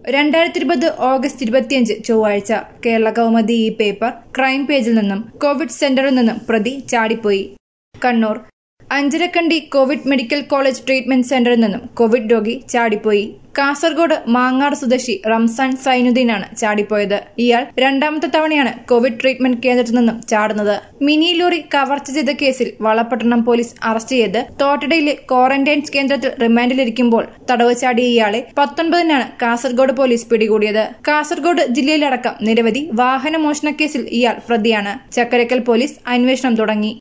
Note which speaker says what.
Speaker 1: രണ്ടായിരത്തി ഇരുപത് ഓഗസ്റ്റ് ഇരുപത്തിയഞ്ച് ചൊവ്വാഴ്ച കേരള കൗമുദി ഈ പേപ്പർ ക്രൈം പേജിൽ നിന്നും കോവിഡ് സെന്ററിൽ നിന്നും പ്രതി ചാടിപ്പോയി Kannur Ancharakandy Covid medical college treatment സെന്ററിൽ നിന്നും കോവിഡ് രോഗി ചാടിപ്പോയി കാസർഗോഡ് മാങ്ങാട് സ്വദേശി റംസാൻ സൈനുദ്ദീനാണ് ചാടിപ്പോയത് ഇയാൾ രണ്ടാമത്തെ തവണയാണ് കോവിഡ് ട്രീറ്റ്മെന്റ് കേന്ദ്രത്തിൽ നിന്നും ചാടുന്നത് മിനി ലോറി കവർച്ച ചെയ്ത കേസിൽ വളപട്ടണം പോലീസ് അറസ്റ്റ് ചെയ്ത് തോട്ടടയിലെ ക്വാറന്റൈൻ കേന്ദ്രത്തിൽ റിമാൻഡിലിരിക്കുമ്പോൾ തടവ് ചാടിയ ഇയാളെ പത്തൊൻപതിനാണ് കാസർഗോഡ് പോലീസ് പിടികൂടിയത് കാസർഗോഡ് ജില്ലയിലടക്കം നിരവധി വാഹന മോഷണ കേസിൽ ഇയാൾ പ്രതിയാണ് ചക്കരക്കൽ പോലീസ് അന്വേഷണം തുടങ്ങി